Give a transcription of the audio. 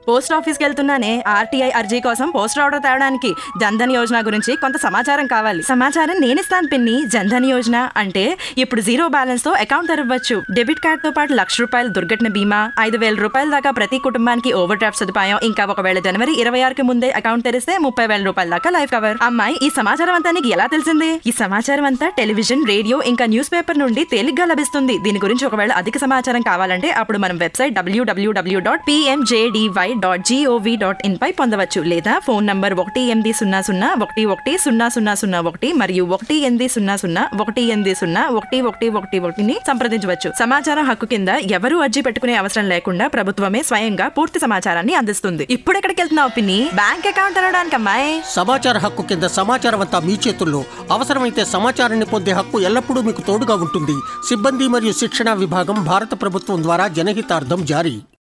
post ఆఫీస్కి వెళ్తున్నానే RTI అర్జీ కోసం పోస్టర్ ఆర్డర్ తేవడానికి జన్ధన్ యోజన గురించి కొంత సమాచారం కావాలి సమాచారం నేనిస్తాను పిన్ని జన్ధన్ యోజన అంటే ఇప్పుడు జీరో బ్యాలెన్స్ తో అకౌంట్ తెరవచ్చు డెబిట్ కార్డ్ తో పాటు లక్ష రూపాయలు దుర్ఘటన బీమా ఐదు వేల రూపాయల దాకా ప్రతి కుటుంబానికి ఓవర్ డ్రాఫ్ట్ సదుపాయం ఇంకా ఒకవేళ జనవరి ఇరవై ఆరుకి ముందే అకౌంట్ తెరిస్తే ముప్పై వేల రూపాయల దాకా లైఫ్ కవర్ అమ్మాయి ఈ సమాచారం అంతా నీకు ఎలా తెలిసింది ఈ సమాచారం అంతా టెలివిజన్ రేడియో ఇంకా న్యూస్ పేపర్ నుండి తేలిగ్గా లభిస్తుంది దీని గురించి ఒకవేళ అధిక సమాచారం కావాలంటే అప్పుడు మనం website WWW dot PMJDY dot gov dot in పై పొందవచ్చు లేదా ఫోన్ నంబర్ ఒకటి ఎనిమిది సున్నా సున్నా ఒకటి ఒకటి సున్నా సున్నా సున్నా ఒకటి మరియు ఒకటి ఎనిమిది సున్నా సున్నా ఒకటి ఎనిమిది సున్నా ఒకటి ఒకటి ఒకటి ఒకటిని సంప్రదించవచ్చు సమాచారం హక్కు కింద ఎవరూ అర్జీ పెట్టుకునే అవసరం లేకుండా ప్రభుత్వమే స్వయంగా పూర్తి సమాచారాన్ని అందిస్తుంది ఇప్పుడు ఎక్కడికి వెళ్తున్నావు పిన్ని బ్యాంక్ అకౌంట్ తెరవడానికి అమ్మాయి సమాచార హక్కు కింద సమాచారం అంతా మీ చేతుల్లో అవసరమైతే సమాచారాన్ని పొందే హక్కు ఎల్లప్పుడూ మీకు తోడుగా ఉంటుంది సిబ్బంది మరియు శిక్షణ విభాగం భారత ప్రభుత్వం ద్వారా జనహితార్థం జారీ